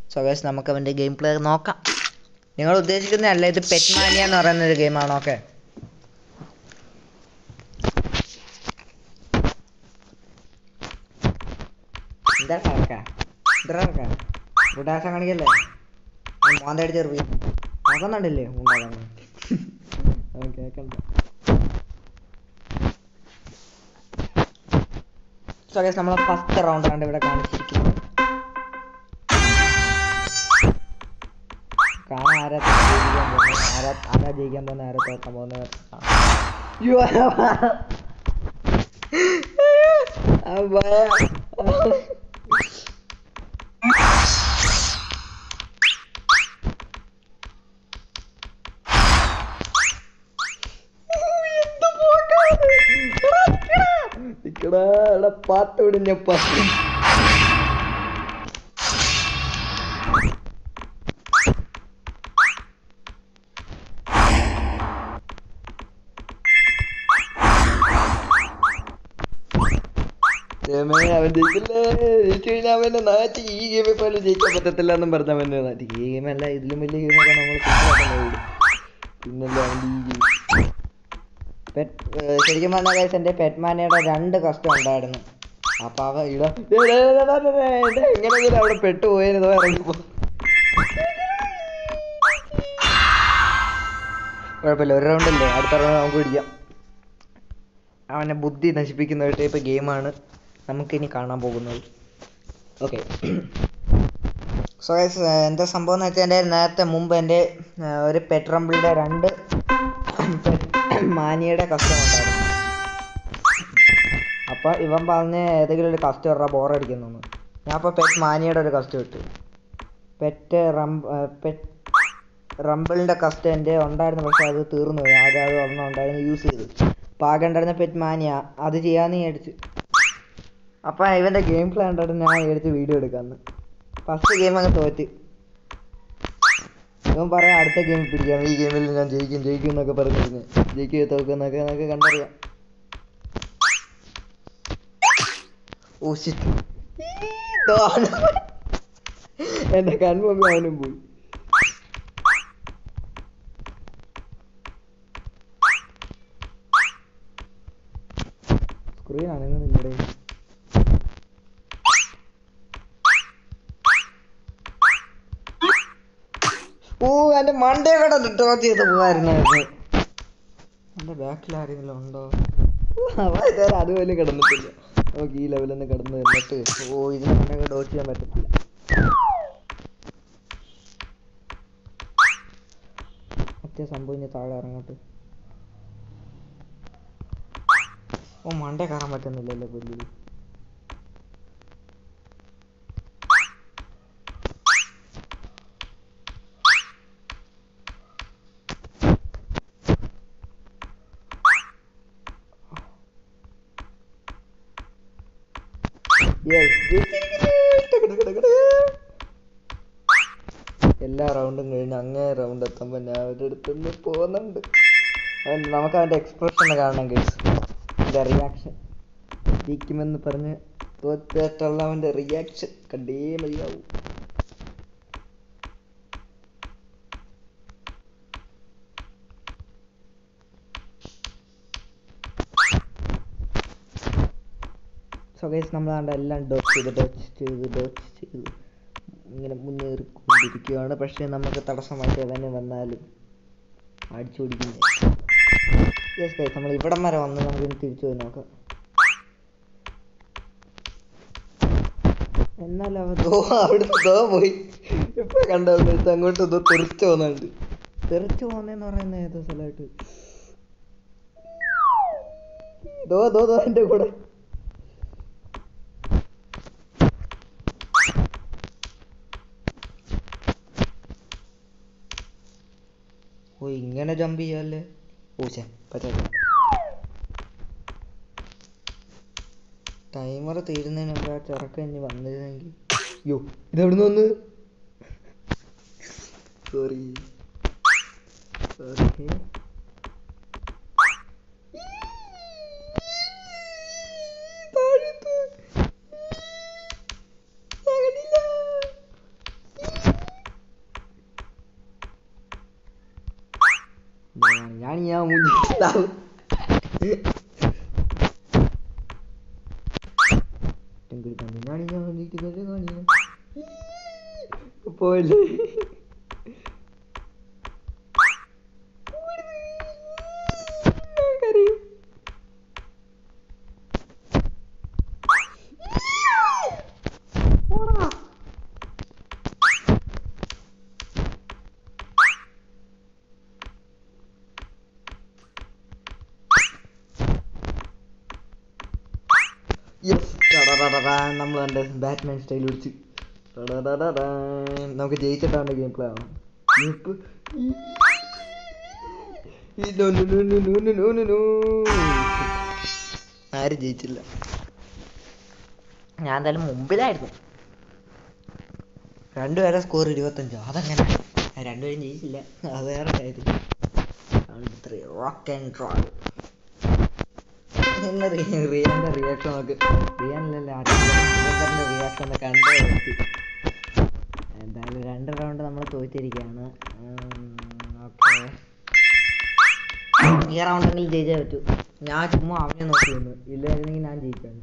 So guys നമുക്ക് അവൻ്റെ game play നോക്കാം നിങ്ങൾ ഉദ്ദേശിക്കുന്നതല്ല ഇത് പെറ്റ് മാനിയ എന്ന് പറയുന്ന ഒരു ഗെയിമാണ് ഓക്കെ എന്താ കറക്ക എന്താ കറക്ക ഗുഡാസം കാണിക്കല്ലേ മോന്ത അടിച്ച് എറിയും നോക്കുന്നുണ്ടല്ലേ ഉണ്ടാകാൻ അവൻ കേക്കണ്ട സോ ഗൈസ് നമ്മളെ ഫസ്റ്റ് റൗണ്ട് ആണ് ഇവിടെ കാണിച്ചിരിക്കുന്നത് കാണാൻ ആരാ ജയിക്കാൻ പോകുന്നത് ആരാ ആരാ ജയിക്കാൻ പോകുന്നത് ആരാ തോക്കാൻ പോകുന്നത് അയ്യോ, ആ ഭയ. നിക്കടാ, എടാ പാത്ത് വിടിഞ്ഞപ്പാ ദൈവമേ, അവൻ ജയിക്കില്ലേ ജയിച്ചു കഴിഞ്ഞാൽ അവനെ നാട്ടി ഈ ഗെയിമിൽ പോലും ജയിക്കാൻ പറ്റത്തില്ല എന്നും പറഞ്ഞ അവനെ നാട്ടി ഈ ഗെയിമല്ല ഇതിലും വലിയ ഗെയിമൊക്കെ നമ്മൾ പിന്നല്ലേ അവൻ്റെ ഈ ഗെയിം പെറ്റ് ശരിക്കും പറഞ്ഞ കേസ് എൻ്റെ പെറ്റ്മാനയുടെ രണ്ട് കഷ്ടം ഉണ്ടായിരുന്നു അപ്പൊ അവ ഇട എങ്ങനെയെങ്കിലും അവിടെ പെട്ടുപോയിരുന്നോ ഇറങ്ങിപ്പോ കുഴപ്പമില്ല ഒരു റൗണ്ട് അല്ലേ അടുത്ത റൗണ്ട് നമുക്ക് പിടിക്കാം അവനെ ബുദ്ധി നശിപ്പിക്കുന്ന ഒരു ടൈപ്പ് ഗെയിമാണ് നമുക്കിനി കാണാൻ പോകുന്നത് ഓക്കെ സോ ഗൈസ് എന്താ സംഭവം എന്ന് വെച്ചാൽ എൻ്റെ നേരത്തെ മുമ്പ് എൻ്റെ ഒരു പെട്രംബിളിൻ്റെ രണ്ട് മാനിയുടെ കസ്റ്റമർ ഉണ്ടായിരുന്നു അപ്പോൾ ഇവൻ പറഞ്ഞ് ഏതെങ്കിലും ഒരു കസ്റ്റമറാ ബോറടിക്കുന്നു ഞാൻ അപ്പോൾ പെറ്റ് മാനിയുടെ ഒരു കസ്റ്റം ഇട്ടു പെറ്റ് റംബ് പെറ്റ് റംബിളിൻ്റെ കസ്റ്റം എൻ്റെ ഉണ്ടായിരുന്നു പക്ഷെ അത് തീർന്നു പോയി ആകെ അത് ഒരെണ്ണം ഉണ്ടായിരുന്നു യൂസ് ചെയ്തു അപ്പോൾ ആകെ ഉണ്ടായിരുന്ന പെറ്റ് മാനിയ അത് ചെയ്യാമെന്ന് വിചാരിച്ചു അപ്പോൾ ഇവൻ്റെ ഗെയിം പ്ലേ കണ്ടിട്ട് ഞാൻ വിചാരിച്ച് വീഡിയോ എടുക്കാമെന്ന് ഫസ്റ്റ് ഗെയിം അങ്ങ് തോറ്റ് ഇവൻ പറയാം അടുത്ത ഗെയിം പിടിക്കാം ഈ ഗെയിമിൽ ഞാൻ ജയിക്കും ജയിക്കും എന്നൊക്കെ പറഞ്ഞിരുന്നു ജയിക്കുക തോക്കും എന്നൊക്കെ നമുക്ക് കണ്ടറിയാം ഓ shit. എന്റെ കൺമുമ്പ് അവനും പോയി സ്ക്രീൻ അനങ്ങുന്നില്ലടേ ഓ എന്റെ മണ്ടേ കൂടെ ടോച്ച് ചെയ്ത് പോകായിരുന്നു എന്റെ ബാക്കിൽ ആരെങ്കിലും ഉണ്ടോ അവ ഇതുവരെ അതുപോലെ കിടന്നിട്ടില്ല നമുക്ക് ഈ ലെവലൊന്ന് കിടന്ന് എന്നിട്ട് ഓ ഇതിന് മണ്ടേ ഡോച്ച് ചെയ്യാൻ പറ്റത്തില്ല മറ്റേ സംഭവം ഇനി താഴെ ഇറങ്ങട്ടെ ഓ മണ്ടേ കയറാൻ പറ്റുന്നില്ലല്ലോ പുല്ലി Yes. എല്ലാ റൗണ്ടും കഴിഞ്ഞ് അങ്ങേ റൗണ്ട് എത്തുമ്പോൾ ഞാൻ അവരുടെ അടുത്ത് നിന്ന് പോകുന്നുണ്ട് അവൻ നമുക്ക് അവൻ്റെ എക്സ്പ്രഷൻ കാണണം കേസ് അവൻ്റെ റിയാക്ഷൻ ജയിക്കുമെന്ന് പറഞ്ഞ് തോറ്റായിട്ടുള്ള അവൻ്റെ റിയാക്ഷൻ കണ്ടേ മതിയാവും സോ ഗൈസ് നമ്മൾ കണ്ട എല്ലാം ഡോച്ച് ചെയ്ത് ഡോച്ച് ചെയ്ത് ഡോച്ച് ചെയ്ത് ഇങ്ങനെ മുന്നേറിക്കൊണ്ടിരിക്കുകയാണ് പക്ഷേ നമുക്ക് തടസ്സമായിട്ട് തന്നെ വന്നാലും അടിച്ചു പിടിക്കുന്നത് യെസ് ഗൈസ് നമ്മൾ ഇവിടം വരെ വന്ന് നമുക്ക് ഇനി തിരിച്ചു പോയി നോക്കാം എന്നാൽ അവ ദോ അവിടെ ദോ പോയി ഇപ്പൊ കണ്ടോ അങ്ങോട്ട് ദോ തെറിച്ചു പോകുന്നുണ്ട് തെറിച്ചു പോകുന്നതെന്ന് പറയുന്നത് ഏതോ സ്ഥലമായിട്ട് ദോ ദോ ദോ എൻ്റെ കൂടെ ഓ ഇങ്ങനെ ജമ്പ് ചെയ്യാല്ലേ ഓ ചേ പറ്റില്ല ടൈമർ തീരുന്നതിന് മുമ്പ് ആ ചെറുക്കം ഇനി വന്നിരുന്നെങ്കിൽ യോ ഇതെവിടുന്ന് വന്ന് സോറി സോറി താഴത്ത്. ഞാൻ ഞാൻ മുന്നിലാവും ഞാൻ ഞാൻ വന്നിട്ട് കാണിയാണ് പോയില്ലേ കരയും ഓടാ യെസ് നമ്മൾ കണ്ട് ബാറ്റ്മാൻ സ്റ്റൈൽ വിളിച്ച് ടടടടടാ. നമുക്ക് ജയിച്ചിട്ടാണ് ഗെയിം പ്ലേ ആവണം ഇപ്പ് ഈ no no no no no no no no. ആരും ജയിച്ചില്ല ഞാൻ എന്തായാലും മുമ്പിലായിരുന്നു രണ്ടുപേരെ സ്കോർ ഇരുപത്തഞ്ചോ അതെങ്ങനെ ആ, രണ്ടുപേരും ജയിച്ചില്ല അത് വേറെ കാര്യം റോക്ക് ആൻഡ് റോൾ ഇന്ന് റിയ- റിയാന്റെ റിയാക്ഷൻ നോക്ക് റിയാനല്ലേ റിയാക്ഷൻ ഒന്ന് കണ്ടേ പറ്റി എന്തായാലും രണ്ട് റൗണ്ട് നമ്മൾ തോറ്റിരിക്കുകയാണ് ഓക്കെ ഈ റൗണ്ടെങ്കിലും ജയിച്ചേ പറ്റൂ ഞാൻ ചുമ്മാ അവനെ നോക്കി വന്നു ഇല്ലായിരുന്നെങ്കിൽ ഞാൻ ജയിക്കാണ്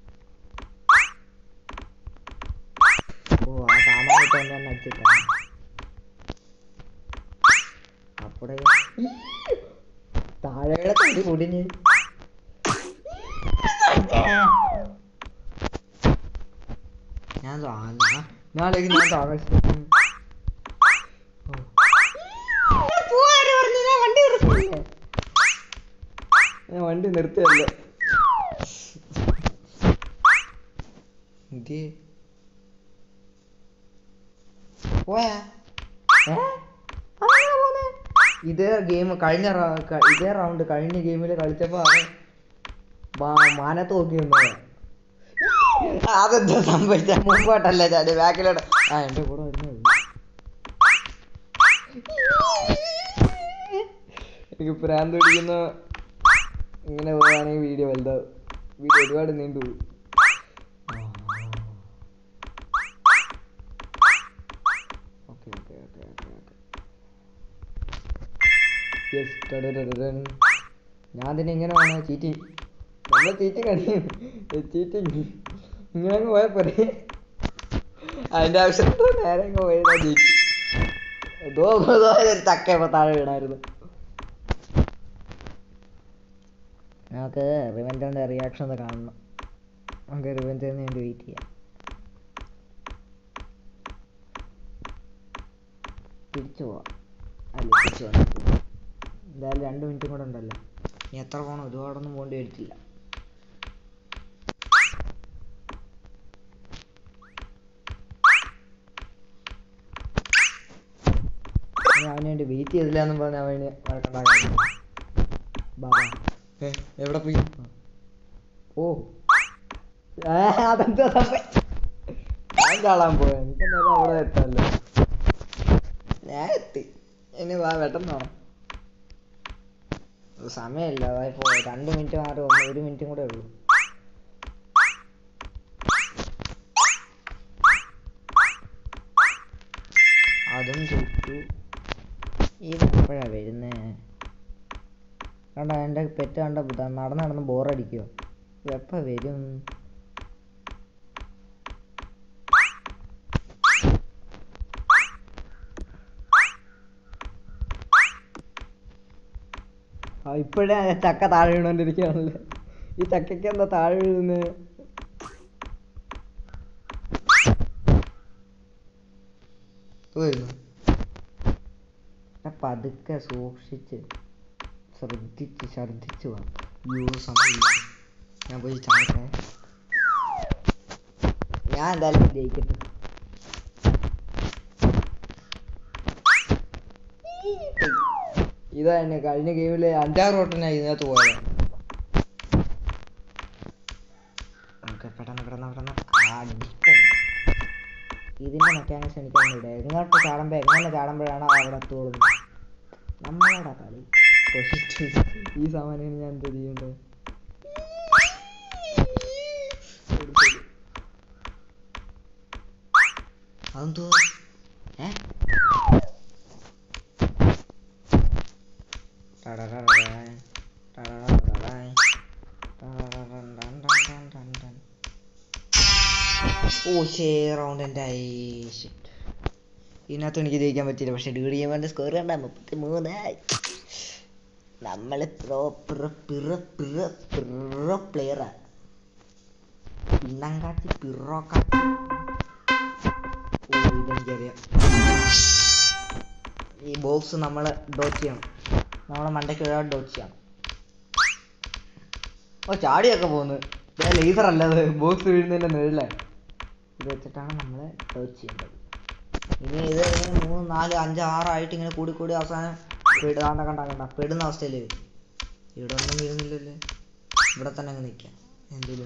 ഓ ആ സാമാനിട്ട് എന്നെ തന്നെ അടിച്ചിട്ടാണ് അപ്പോഴേ താഴെയുടെ തടി പൊടിഞ്ഞ് ഞാൻ താ- ഞാൻ- ഞാൻ അല്ലെങ്കിൽ ഞാൻ താഴെ ഓ. പോവാര് പറഞ്ഞു, ഞാൻ വണ്ടി നിർത്തിയില്ലേ? ഞാൻ വണ്ടി നിർത്തിയല്ലേ എന്തിയെ? പോയാ ഏ? അതെങ്ങനെ പോന്നെ? ഇതേ ഗെയിം കഴിഞ്ഞ റൗ- ക- ഇതേ റൗണ്ട് കഴിഞ്ഞ ഗെയിമിൽ കളിച്ചപ്പോ അവൻ മാ- മാനത്ത് നോക്കി നിന്നതാ അതെന്താ സംഭവിച്ച മുമ്പോട്ടല്ല ചാടി ബാക്കിലോട്ട് ആ എന്റെ കൂടെ വരുന്നത് എനിക്ക് പ്രാന്ത് പിടിക്കുന്ന ഇങ്ങനെ പോവാണെങ്കിൽ വീഡിയോ വലുതാവും വീഡിയോ ഒരുപാട് നീണ്ടു പോകും okay okay okay okay okay yes ഞാൻ അതിനെ ഇങ്ങനെ വേണോ ചീറ്റി നമ്മളെ ചീറ്റി കണിയും ചീറ്റിങ് ഇങ്ങനെ അങ്ങ് പോയാൽ പോരെ അതിൻ്റെ ആവശ്യം എന്തോ നേരെ അങ്ങ് പോയതാ ജയിച്ചു എന്തോ ഏതോ ഒരു ചക്ക ഇപ്പൊ താഴെ വീണായിരുന്നു നമുക്ക് റിവെഞ്ചറിൻ്റെ റിയാക്ഷൻ ഒന്ന് കാണണം നമുക്ക് റിവെഞ്ചറിന് വേണ്ടി വെയിറ്റ് ചെയ്യാം തിരിച്ചു പോവാം അല്ല തിരിച്ചു പോകാം എന്തായാലും രണ്ട് മിനിറ്റും കൂടെ ഉണ്ടല്ലോ ഇനി എത്ര പോകണം ഒരുപാടൊന്നും പോകേണ്ടി വരത്തില്ല ഞാൻ അവന് വേണ്ടി വെയിറ്റ് ചെയ്തില്ല എന്നും പറഞ്ഞ് അവന് വഴക്കുണ്ടാക്കാൻ ബാബാ ഏ എവിടെ പോയി ഓ ഏ അതെന്താ സംഭവം? ഞാൻ ചാടാൻ പോയ എനിക്കെന്തായാലും അവിടെ എത്താമല്ലോ ഞാൻ എത്തി ഇനി വാ പെട്ടെന്ന് വേണം സമയമില്ല അതായപ്പോ രണ്ട് മിനിറ്റ് മാറി ഒന്ന് ഒരു മിനിറ്റും കൂടെ ഉള്ളൂ അതും ചുറ്റു ഇത് എപ്പോഴാ വരുന്നേ കണ്ട എൻ്റെ പെറ്റ് കണ്ട ബുദ്ധ- നടന്ന് നടന്ന് ബോറടിക്കുവോ എപ്പ വരും ആ ഇപ്പോഴേ ചക്ക താഴെ വീണോണ്ടിരിക്കുകയാണല്ലേ ഈ ചക്കയ്ക്ക് എന്താ താഴെ വീഴുന്നത് വരുന്നു ഞാൻ പതുക്കെ സൂക്ഷിച്ച് ശ്രദ്ധിച്ച് ഛർദ്ദിച്ച് വാ അയ്യോ സമയമില്ല ഞാൻ പോയി ചാടട്ടെ ഞാൻ എന്തായാലും ജയിക്കട്ടെ ഇതാ തന്നെ കഴിഞ്ഞ ഗെയിമില് അഞ്ചാറ് വട്ടം ഞാൻ ഇതിനകത്ത് പോയത് നമുക്ക് പെട്ടെന്ന് പെട്ടെന്ന് പെട്ടെന്ന് അടിക്കണം ഇതിന്റെ മെക്കാനിക്സ് എനിക്കൊന്നുമില്ല എങ്ങോട്ട് ചാടുമ്പോ എങ്ങനെ ചാടുമ്പോഴാണ് അവിടെ എത്തുള്ളൂ നമ്മളോടാ കളി പൊഷിറ്റ് ഈ സാമാന്യം ഞാൻ എന്താ ചെയ്യണ്ടേ അതെന്തോ ഏ ടടടടടട. ടടടടടട. ടടടടടടടടടടടട. ഓ ഷേ റൗണ്ട് എൻ്റെ ആയി Shit. ഇതിനകത്ത് എനിക്ക് ജയിക്കാൻ പറ്റിയില്ല പക്ഷെ ഡി ഡി എമ്മിൻ്റെ സ്കോർ കണ്ട മുപ്പത്തി മൂന്ന് നമ്മള് പ്രോ പ്ര പിറ പിറ പിറോ പ്ലെയറാ പിണ്ണങ്കാട്ടി പിറോക്കാട്ടി ഓ ഇതെനിക്കറിയാം ഈ ബോക്സ് നമ്മൾ ഡോച്ച് ചെയ്യണം നമ്മളെ മണ്ടയ്ക്ക് ഒരാൾ ഡോച്ച് ചെയ്യണം ഓ ചാടിയൊക്കെ പോകുന്നു ലേസർ അല്ലാതെ ബോക്സ് വീഴുന്നതിൻ്റെ നിഴലേ ഇത് വെച്ചിട്ടാണ് നമ്മൾ ഡോച്ച് ചെയ്യേണ്ടത് ഇനി ഇത് ഇങ്ങനെ മൂന്ന് നാല് അഞ്ച് ആറായിട്ട് ഇങ്ങനെ കൂടി കൂടി അവസാനം പെടാണ്ട കണ്ട കണ്ട പെടുന്ന അവസ്ഥയിൽ വരും ഇവിടെ ഒന്നും വീഴുന്നില്ലല്ലേ ഇവിടെ തന്നെ അങ്ങ് നിൽക്കാം എന്തെങ്കിലും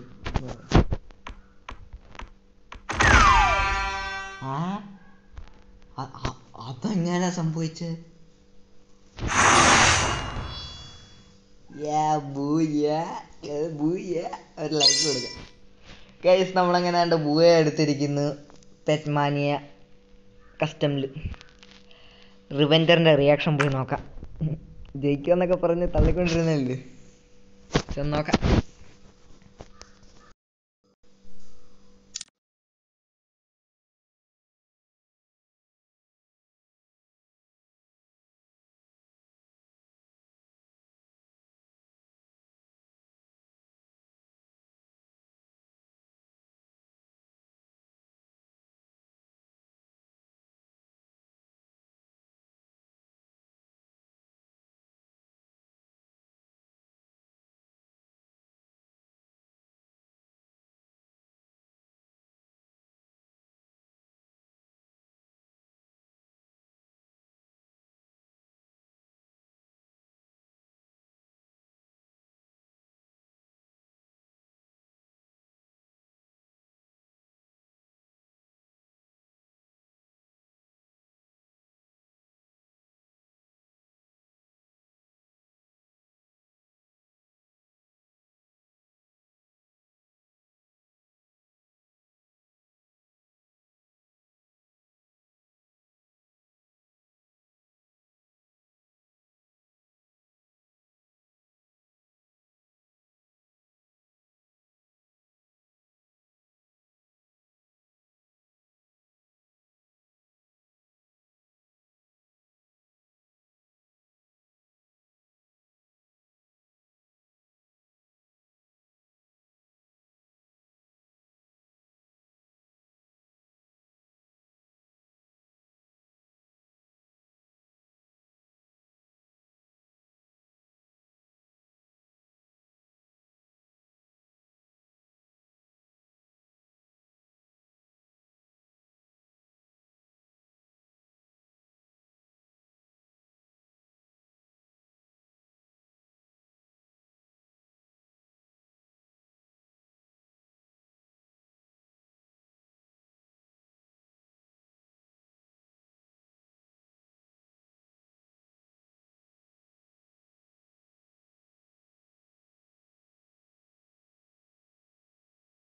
ആ അ- അ- അതെങ്ങനെ സംഭവിച്ചത് Yeah, booyah. Yeah, booyah. ഒരു ലൈക്ക് കൊടുക്കാം ഗൈസ് നമ്മളങ്ങനെ എൻ്റെ ബൂയ എടുത്തിരിക്കുന്നു പെറ്റ്മാനിയ കസ്റ്റമിൽ റിവെഞ്ചറിൻ്റെ റിയാക്ഷൻ പോയി നോക്കാം ജയിക്കുമെന്നൊക്കെ പറഞ്ഞ് തള്ളിക്കൊണ്ടിരുന്നല്ലേ ചെന്ന് നോക്കാം